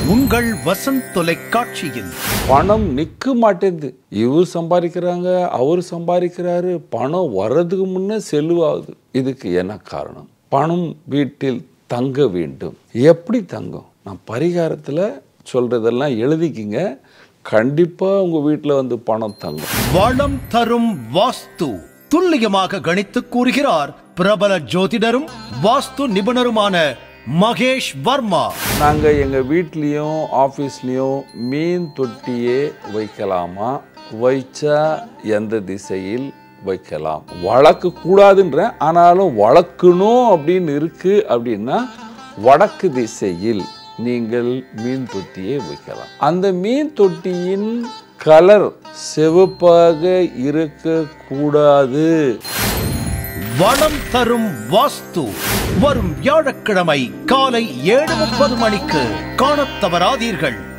உங்கள் வசந்த் தொலைக்காட்சியில் பணம் நிற்க மாட்டேங்குது இவர் சம்பாதிக்கிறாங்க அவர் சம்பாதிக்கிறாரு பணம் வர்றதுக்கு முன்னே செலவாகுது இதுக்கு என்ன காரணம் பணம் வீட்டில் தங்க வேண்டும் எப்படி தங்கும் நான் பரிகாரத்தில் சொல்றதெல்லாம் எழுதிக்கிங்க கண்டிப்பாக உங்கள் வீட்டில் வந்து பணம் தங்கும் வளம் தரும் வாஸ்து துல்லியமாக கணித்து கூறுகிறார் பிரபல ஜோதிடரும் வாஸ்து நிபுணருமான மகேஷ் வர்மா நாங்கள் எங்கள் வீட்லேயும் ஆஃபீஸ்லேயும் மீன் தொட்டியே வைக்கலாமா வைச்சா எந்த திசையில் வைக்கலாம் வளர்க்க கூடாதுன்ற ஆனாலும் வளர்க்கணும் அப்படின்னு இருக்கு அப்படின்னா வடக்கு திசையில் நீங்கள் மீன் தொட்டியை வைக்கலாம் அந்த மீன் தொட்டியின் கலர் சிவப்பாக இருக்கக்கூடாது வளம் தரும் வாஸ்து வரும் வியாழக்கிழமை காலை ஏழு முப்பது மணிக்கு காணத் தவறாதீர்கள்